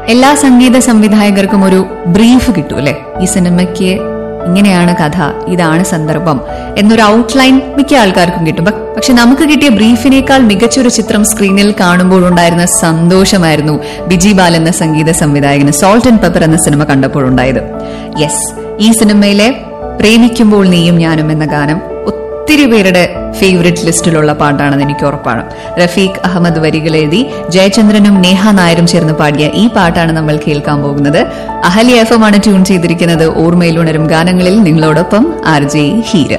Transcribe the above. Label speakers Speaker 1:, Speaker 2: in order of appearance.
Speaker 1: എല്ലാ സംഗീത സംവിധായകർക്കും ഒരു ബ്രീഫ് കിട്ടും അല്ലെ ഈ സിനിമയ്ക്ക് ഇങ്ങനെയാണ് കഥ ഇതാണ് സന്ദർഭം എന്നൊരു ഔട്ട്ലൈൻ മിക്ക ആൾക്കാർക്കും കിട്ടും പ- പക്ഷെ നമുക്ക് കിട്ടിയ ബ്രീഫിനേക്കാൾ മികച്ചൊരു ചിത്രം സ്ക്രീനിൽ കാണുമ്പോൾ ഉണ്ടായിരുന്ന സന്തോഷമായിരുന്നു ബിജി ബാൽ എന്ന സംഗീത സംവിധായകന് സോൾട്ട് ആൻഡ് പെപ്പർ എന്ന സിനിമ കണ്ടപ്പോഴുണ്ടായത് യെസ് ഈ സിനിമയിലെ പ്രേമിക്കുമ്പോൾ നീയും ഞാനും എന്ന ഗാനം ഒത്തിരി പേരുടെ ഫേവറേറ്റ് ലിസ്റ്റിലുള്ള പാട്ടാണെന്ന് എനിക്ക് ഉറപ്പാണ് റഫീഖ് അഹമ്മദ് വരികൾ എഴുതി ജയചന്ദ്രനും നേഹ നായരും ചേർന്ന് പാടിയ ഈ പാട്ടാണ് നമ്മൾ കേൾക്കാൻ പോകുന്നത് അഹലി എഫ് എം ആണ് ട്യൂൺ ചെയ്തിരിക്കുന്നത് ഓർമ്മയിൽ ഉണരും ഗാനങ്ങളിൽ നിങ്ങളോടൊപ്പം ആർ ജെ ഹീര